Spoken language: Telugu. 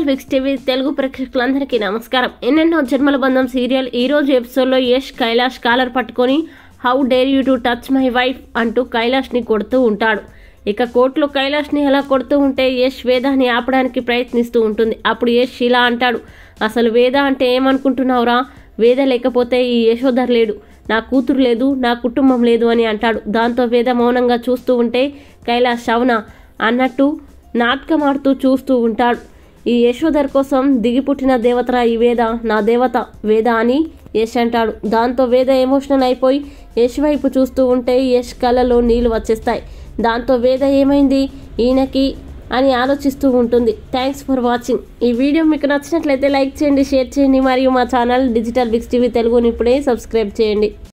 బిక్స్ టీవీ తెలుగు ప్రేక్షకులందరికీ నమస్కారం ఎన్నెన్నో జన్మల బంధం సీరియల్ ఈ రోజు ఎపిసోడ్లో యష్ కైలాష్ కాలర్ పట్టుకొని how dare you to touch my wife అంటూ కైలాష్ని కొడుతూ ఉంటాడు ఇక కోర్టులో కైలాష్ని అలా కొడుతూ ఉంటే యష్ వేదాన్ని ఆపడానికి ప్రయత్నిస్తూ ఉంటుంది అప్పుడు యష్ ఇలా అంటాడు అసలు వేద అంటే ఏమనుకుంటున్నావురా వేద లేకపోతే ఈ యశోధర్ లేడు నా కూతురు లేదు నా కుటుంబం లేదు అని అంటాడు దాంతో వేద మౌనంగా చూస్తూ ఉంటే కైలాష్ అవునా అన్నట్టు నాటకం ఆడుతూ చూస్తూ ఉంటాడు ఈ యశోధర్ కోసం దిగిపుట్టిన దేవతరా ఈ వేద నా దేవత వేద అని యశ్ అంటాడు దాంతో వేద ఎమోషనల్ అయిపోయి యశ్ వైపు చూస్తూ ఉంటే యశ్ కళ్ళలో నీళ్లు వచ్చేస్తాయి దాంతో వేద ఏమైంది ఈయనకి అని ఆలోచిస్తూ ఉంటుంది థ్యాంక్స్ ఫర్ వాచింగ్ ఈ వీడియో మీకు నచ్చినట్లయితే లైక్ చేయండి షేర్ చేయండి మరియు మా ఛానల్ డిజిటల్ బిక్స్ టీవీ తెలుగుని ఇప్పుడే సబ్స్క్రైబ్ చేయండి